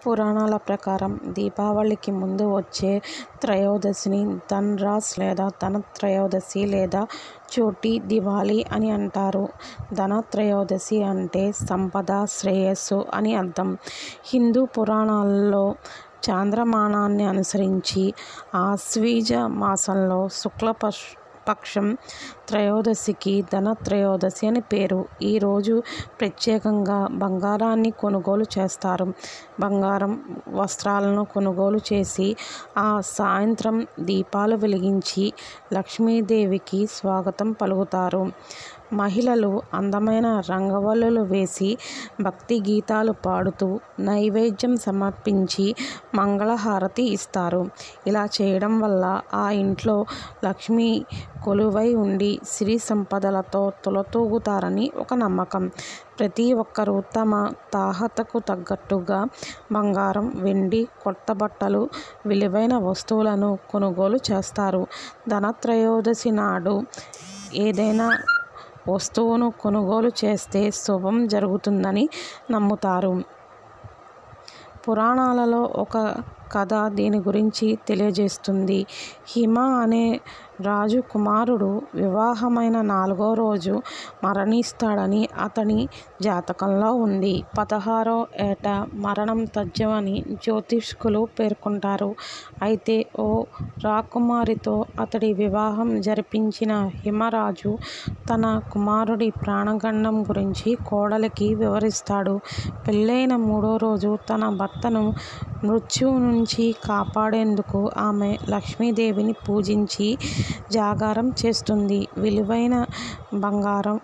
పురాణాల ప్రకారం దీపావళికి ముందు వచ్చే త్రయోదశిని ధన్రాస్ లేదా ధనత్రయోదశి లేదా చోటీ దివాళీ అని అంటారు ధనత్రయోదశి అంటే సంపద శ్రేయస్సు అని అర్థం హిందూ పురాణాల్లో చాంద్రమానాన్ని అనుసరించి ఆశ్వీజ మాసంలో శుక్లపక్ష పక్షం త్రయోదశికి ధనత్రయోదశి అని పేరు ఈరోజు ప్రత్యేకంగా బంగారాన్ని కొనుగోలు చేస్తారు బంగారం వస్త్రాలను కొనుగోలు చేసి ఆ సాయంత్రం దీపాలు వెలిగించి లక్ష్మీదేవికి స్వాగతం పలుకుతారు మహిళలు అందమైన రంగవల్లులు వేసి భక్తి గీతాలు పాడుతూ నైవేద్యం సమర్పించి మంగళహారతి ఇస్తారు ఇలా చేయడం వల్ల ఆ ఇంట్లో లక్ష్మి కొలువై ఉండి సిరి సంపదలతో తులతూగుతారని ఒక నమ్మకం ప్రతి ఒక్కరూ తమ తాహతకు తగ్గట్టుగా బంగారం వెండి కొత్త బట్టలు విలువైన వస్తువులను కొనుగోలు చేస్తారు ధనత్రయోదశి నాడు ఏదైనా వస్తువును కొనుగోలు చేస్తే శుభం జరుగుతుందని నమ్ముతారు పురాణాలలో ఒక కథ దీని గురించి తెలియజేస్తుంది హిమ అనే రాజు కుమారుడు వివాహమైన నాలుగో రోజు మరణిస్తాడని అతని జాతకంలో ఉంది పదహారో ఏట మరణం తథ్యమని జ్యోతిష్కులు పేర్కొంటారు అయితే ఓ రాకుమారితో అతడి వివాహం జరిపించిన హిమరాజు తన కుమారుడి ప్రాణగండం గురించి కోడలికి వివరిస్తాడు పెళ్ళైన మూడో రోజు తన భర్తను మృత్యువు నుంచి కాపాడేందుకు ఆమె లక్ష్మీదేవిని పూజించి జాగారం చేస్తుంది విలువైన బంగారం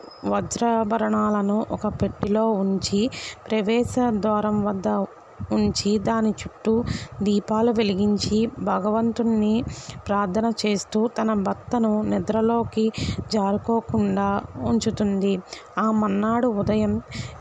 వజ్రాభరణాలను ఒక పెట్టెలో ఉంచి ప్రవేశ ద్వారం వద్ద ఉంచి దాని చుట్టూ దీపాలు వెలిగించి భగవంతుణ్ణి ప్రార్థన చేస్తూ తన భర్తను నిద్రలోకి జారుకోకుండా ఉంచుతుంది ఆ మన్నాడు ఉదయం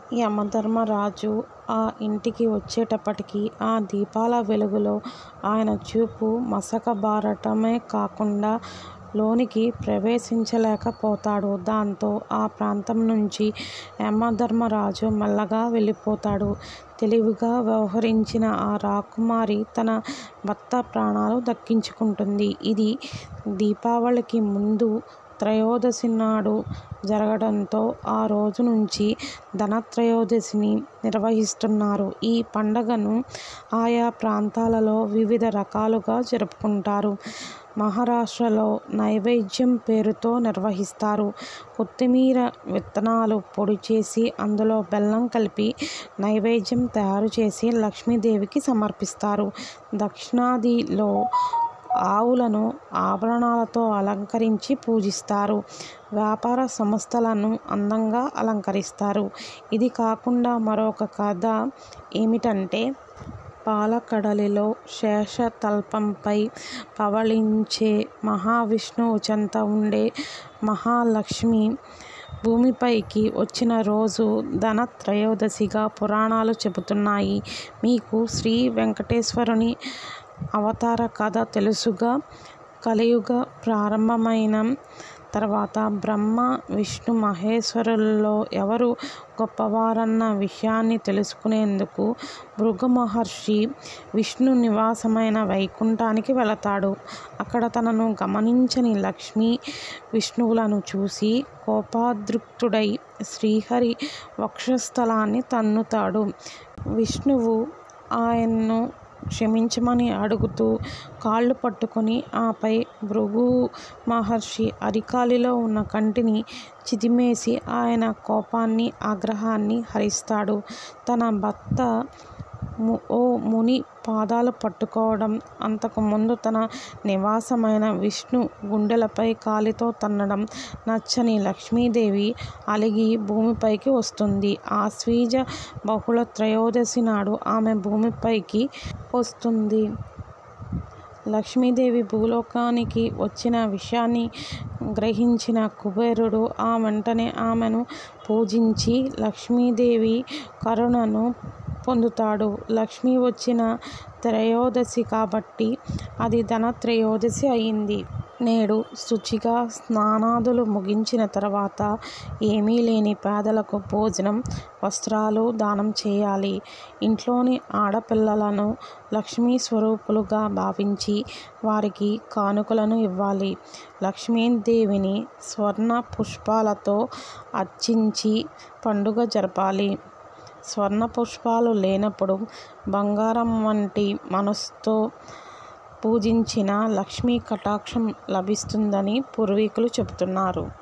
యమధర్మరాజు ఆ ఇంటికి వచ్చేటప్పటికి ఆ దీపాల వెలుగులో ఆయన చూపు మసకబారటమే కాకుండా లోనికి ప్రవేశించలేకపోతాడు దాంతో ఆ ప్రాంతం నుంచి యమధర్మరాజు మెల్లగా వెళ్ళిపోతాడు తెలివిగా వ్యవహరించిన ఆ రాకుమారి తన భర్త ప్రాణాలు దక్కించుకుంటుంది ఇది దీపావళికి ముందు త్రయోదశి నాడు జరగడంతో ఆ రోజు నుంచి ధనత్రయోదశిని నిర్వహిస్తున్నారు ఈ పండగను ఆయా ప్రాంతాలలో వివిధ రకాలుగా జరుపుకుంటారు మహారాష్ట్రలో నైవేద్యం పేరుతో నిర్వహిస్తారు కొత్తిమీర విత్తనాలు పొడి చేసి అందులో బెల్లం కలిపి నైవేద్యం తయారు చేసి లక్ష్మీదేవికి సమర్పిస్తారు దక్షిణాదిలో ఆవులను ఆభరణాలతో అలంకరించి పూజిస్తారు వ్యాపార సంస్థలను అందంగా అలంకరిస్తారు ఇది కాకుండా మరొక కథ ఏమిటంటే పాలకడలిలో శేషతల్పంపై పవళించే మహావిష్ణువు చెంత ఉండే మహాలక్ష్మి భూమిపైకి వచ్చిన రోజు ధనత్రయోదశిగా పురాణాలు చెబుతున్నాయి మీకు శ్రీ వెంకటేశ్వరుని అవతార కథ తెలుసుగా కలియుగ ప్రారంభమైన తర్వాత బ్రహ్మ విష్ణు మహేశ్వరుల్లో ఎవరు గొప్పవారన్న విషయాన్ని తెలుసుకునేందుకు భృగు మహర్షి విష్ణు నివాసమైన వైకుంఠానికి వెళతాడు అక్కడ తనను గమనించని లక్ష్మి విష్ణువులను చూసి కోపాదృక్తుడై శ్రీహరి వక్షస్థలాన్ని తన్నుతాడు విష్ణువు ఆయన్ను క్షమించమని అడుగుతూ కాళ్ళు పట్టుకొని ఆపై భృగు మహర్షి అరికాలిలో ఉన్న కంటిని చిదిమేసి ఆయన కోపాన్ని ఆగ్రహాన్ని హరిస్తాడు తన భర్త ఓ ముని పాదాలు పట్టుకోవడం అంతకు ముందు తన నివాసమైన విష్ణు గుండెలపై కాలితో తన్నడం నచ్చని లక్ష్మీదేవి అలిగి భూమిపైకి వస్తుంది ఆశ్వీజ బహుళ త్రయోదశి నాడు ఆమె భూమిపైకి వస్తుంది లక్ష్మీదేవి భూలోకానికి వచ్చిన విషయాన్ని గ్రహించిన కుబేరుడు ఆ వెంటనే ఆమెను పూజించి లక్ష్మీదేవి కరుణను పొందుతాడు లక్ష్మి వచ్చిన త్రయోదశి కాబట్టి అది ధనత్రయోదశి అయింది నేడు శుచిగా స్నానాదులు ముగించిన తర్వాత ఏమీ లేని పేదలకు భోజనం వస్త్రాలు దానం చేయాలి ఇంట్లోని ఆడపిల్లలను లక్ష్మీ స్వరూపులుగా భావించి వారికి కానుకలను ఇవ్వాలి లక్ష్మీదేవిని స్వర్ణ పుష్పాలతో అర్చించి పండుగ జరపాలి స్వర్ణ పుష్పాలు లేనప్పుడు బంగారం వంటి మనసుతో పూజించిన లక్ష్మీ కటాక్షం లభిస్తుందని పూర్వీకులు చెబుతున్నారు